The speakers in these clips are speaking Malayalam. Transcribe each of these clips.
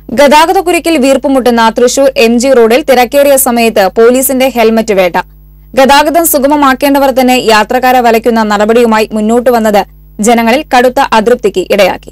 ഗതാഗതക്കുരുക്കിൽ വീർപ്പുമുട്ടുന്ന തൃശൂർ എം ജി റോഡിൽ തിരക്കേറിയ സമയത്ത് പോലീസിന്റെ ഹെൽമറ്റ് വേട്ട ഗതാഗതം സുഗമമാക്കേണ്ടവർ തന്നെ യാത്രക്കാരെ വലയ്ക്കുന്ന നടപടിയുമായി മുന്നോട്ട് വന്നത് ജനങ്ങളിൽ കടുത്ത അതൃപ്തിക്ക് ഇടയാക്കി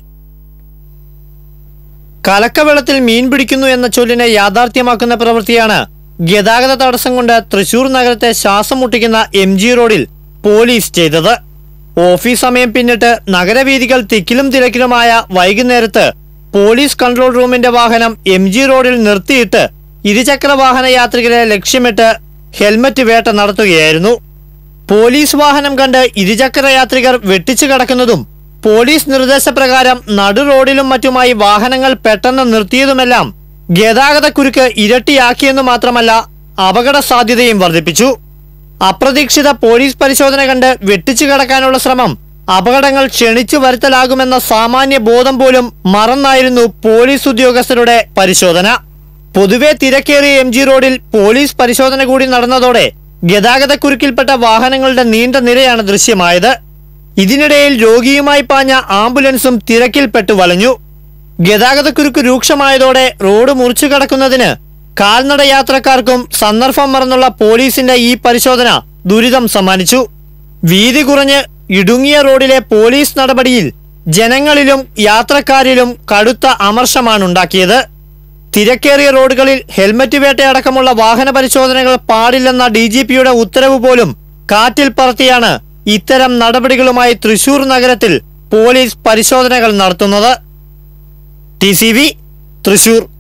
കലക്കവെള്ളത്തിൽ മീൻ പിടിക്കുന്നു എന്ന ചൊല്ലിനെ യാഥാർത്ഥ്യമാക്കുന്ന പ്രവൃത്തിയാണ് ഗതാഗത തടസ്സം കൊണ്ട് തൃശൂർ നഗരത്തെ ശ്വാസം മുട്ടിക്കുന്ന എം ജി റോഡിൽ പോലീസ് ചെയ്തത് ഓഫീസ് സമയം പിന്നിട്ട് നഗരവീഥികൾ തിക്കിലും തിരക്കിലുമായ വൈകുന്നേരത്ത് പോലീസ് കൺട്രോൾ റൂമിന്റെ വാഹനം എം ജി റോഡിൽ നിർത്തിയിട്ട് ഇരുചക്ര വാഹന യാത്രികരെ ലക്ഷ്യമിട്ട് ഹെൽമറ്റ് വേട്ട നടത്തുകയായിരുന്നു പോലീസ് വാഹനം കണ്ട് ഇരുചക്ര യാത്രികർ വെട്ടിച്ചു കടക്കുന്നതും പോലീസ് നിർദ്ദേശപ്രകാരം നടു റോഡിലും മറ്റുമായി വാഹനങ്ങൾ പെട്ടെന്ന് നിർത്തിയതുമെല്ലാം ഗതാഗതക്കുരുക്ക് ഇരട്ടിയാക്കിയെന്നു മാത്രമല്ല അപകട സാധ്യതയും വർദ്ധിപ്പിച്ചു അപ്രതീക്ഷിത പോലീസ് പരിശോധന കണ്ട് വെട്ടിച്ചു കടക്കാനുള്ള ശ്രമം അപകടങ്ങൾ ക്ഷണിച്ചു വരുത്തലാകുമെന്ന സാമാന്യ ബോധം പോലും മറന്നായിരുന്നു പോലീസ് ഉദ്യോഗസ്ഥരുടെ പരിശോധന പൊതുവെ തിരക്കേറിയ എം ജി റോഡിൽ പോലീസ് പരിശോധന കൂടി നടന്നതോടെ ഗതാഗതക്കുരുക്കിൽപ്പെട്ട വാഹനങ്ങളുടെ നീണ്ട നിരയാണ് ദൃശ്യമായത് ഇതിനിടയിൽ രോഗിയുമായി പാഞ്ഞ ആംബുലൻസും തിരക്കിൽപ്പെട്ടു വലഞ്ഞു ഗതാഗതക്കുരുക്ക് രൂക്ഷമായതോടെ റോഡ് മുറിച്ചു കടക്കുന്നതിന് കാൽനട യാത്രക്കാർക്കും സന്ദർഭം മറന്നുള്ള പോലീസിന്റെ ഈ പരിശോധന ദുരിതം സമ്മാനിച്ചു വീതി കുറഞ്ഞ് ഇടുങ്ങിയ റോഡിലെ പോലീസ് നടപടിയിൽ ജനങ്ങളിലും യാത്രക്കാരിലും കടുത്ത അമർഷമാണുണ്ടാക്കിയത് തിരക്കേറിയ റോഡുകളിൽ ഹെൽമറ്റ് വേട്ടയടക്കമുള്ള വാഹന പരിശോധനകൾ പാടില്ലെന്ന ഡി ജി പിയുടെ ഉത്തരവ് പോലും കാറ്റിൽ പറത്തിയാണ് ഇത്തരം നടപടികളുമായി തൃശൂർ നഗരത്തിൽ പോലീസ് പരിശോധനകൾ നടത്തുന്നത് ടി സി വി തൃശൂർ